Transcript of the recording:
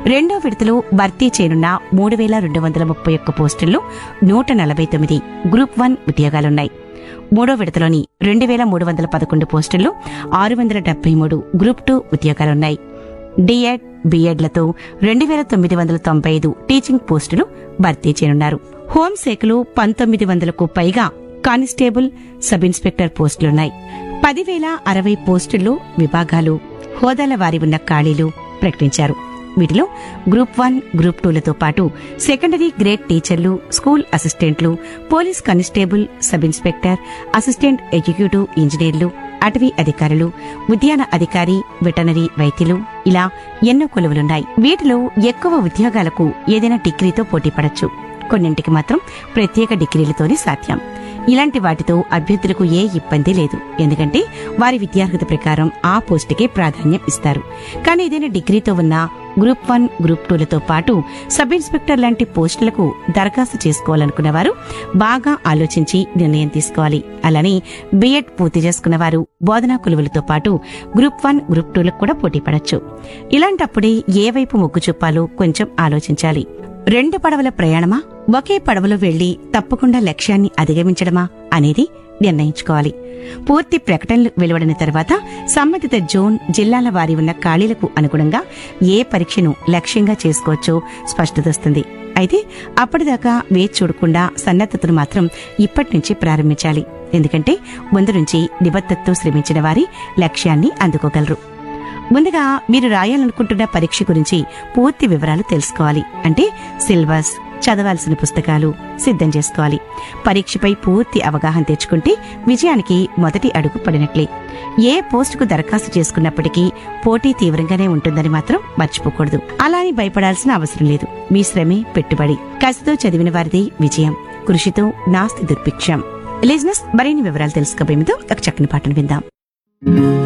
రెండో విడతలో భర్తీ చేయనున్న మూడు వేల రెండు వందల ముప్పై ఒక్క పోస్టుల్లో నూట నలభై తొమ్మిది గ్రూప్ వన్ ఉద్యోగాలున్నాయి మూడో విడతలోని రెండు వేల మూడు వందల పదకొండు పోస్టుల్లో ఆరు వందల డెబ్బై మూడు గ్రూప్ టూ ఉద్యోగాలున్నాయి డిఎడ్ బిఎడ్లతో రెండు వేల తొమ్మిది వందల తొంభై ఐదు టీచింగ్ పోస్టులు భర్తీ చేయనున్నారు హోంశాఖలో పంతొమ్మిది వందలకు పైగా కానిస్టేబుల్ సబ్ ఇన్స్పెక్టర్ పోస్టులున్నాయి పదివేల అరవై పోస్టుల్లో విభాగాలు హోదాల వారి ఉన్న ఖాళీలు ప్రకటించారు వీటిలో గ్రూప్ వన్ గ్రూప్ టూలతో పాటు సెకండరీ గ్రేడ్ టీచర్లు స్కూల్ అసిస్టెంట్లు police constable sub inspector assistant executive ఇంజనీర్లు అటవీ అధికారులు ఉద్యాన అధికారి వెటనరీ వైద్యులు ఇలా ఎన్నో కొలువులున్నాయి వీటిలో ఎక్కువ ఉద్యోగాలకు ఏదైనా డిగ్రీతో పోటీ పడచ్చు కొన్నింటికి మాత్రం ప్రత్యేక డిగ్రీలతోనే సాధ్యం ఇలాంటి వాటితో అభ్యర్థులకు ఏ ఇబ్బంది లేదు ఎందుకంటే వారి విద్యార్హత ప్రకారం ఆ పోస్టుకే ప్రాధాన్యం ఇస్తారు కానీ ఏదైనా డిగ్రీతో ఉన్న గ్రూప్ వన్ గ్రూప్ టూలతో పాటు సబ్ ఇన్స్పెక్టర్ లాంటి పోస్టులకు దరఖాస్తు చేసుకోవాలనుకున్న వారు బాగా ఆలోచించి నిర్ణయం తీసుకోవాలి అలానే బీఎడ్ పూర్తి చేసుకున్న వారు బోధనా కొలువులతో పాటు గ్రూప్ వన్ గ్రూప్ టూలకు కూడా పోటీ పడచ్చు ఇలాంటప్పుడే ఏ వైపు మొగ్గు చూపాలో కొంచెం ఆలోచించాలి రెండు పడవల ప్రయాణమా ఒకే పడవలో వెళ్లి తప్పకుండా లక్ష్యాన్ని అధిగమించడమా అనేది నిర్ణయించుకోవాలి పూర్తి ప్రకటనలు వెలువడిన తర్వాత సంబంధిత జోన్ జిల్లాల వారి ఉన్న ఖాళీలకు అనుగుణంగా ఏ పరీక్షను లక్ష్యంగా చేసుకోవచ్చో స్పష్టత వస్తుంది అయితే అప్పటిదాకా వేచి చూడకుండా సన్నద్ధతను మాత్రం ఇప్పటి నుంచి ప్రారంభించాలి ఎందుకంటే ముందు నుంచి నిబద్ధతతో శ్రమించిన వారి లక్ష్యాన్ని అందుకోగలరు ముందుగా మీరు రాయాలనుకుంటున్న పరీక్ష గురించి పూర్తి వివరాలు తెలుసుకోవాలి అంటే సిలబస్ చదవాల్సిన పుస్తకాలు సిద్ధం చేసుకోవాలి పరీక్షపై పూర్తి అవగాహన తెచ్చుకుంటే విజయానికి మొదటి అడుగు పడినట్లే ఏ పోస్టుకు దరఖాస్తు చేసుకున్నప్పటికీ పోటీ తీవ్రంగానే ఉంటుందని మాత్రం మర్చిపోకూడదు అలా అని భయపడాల్సిన అవసరం లేదు మీ శ్రమే పెట్టుబడి కసితో చదివిన వారిది విజయం కృషితో నాస్తి దుర్భిక్షం లిజినెస్ మరిన్ని వివరాలు తెలుసుకోబోయేమితో ఒక చక్కని పాటను విందాం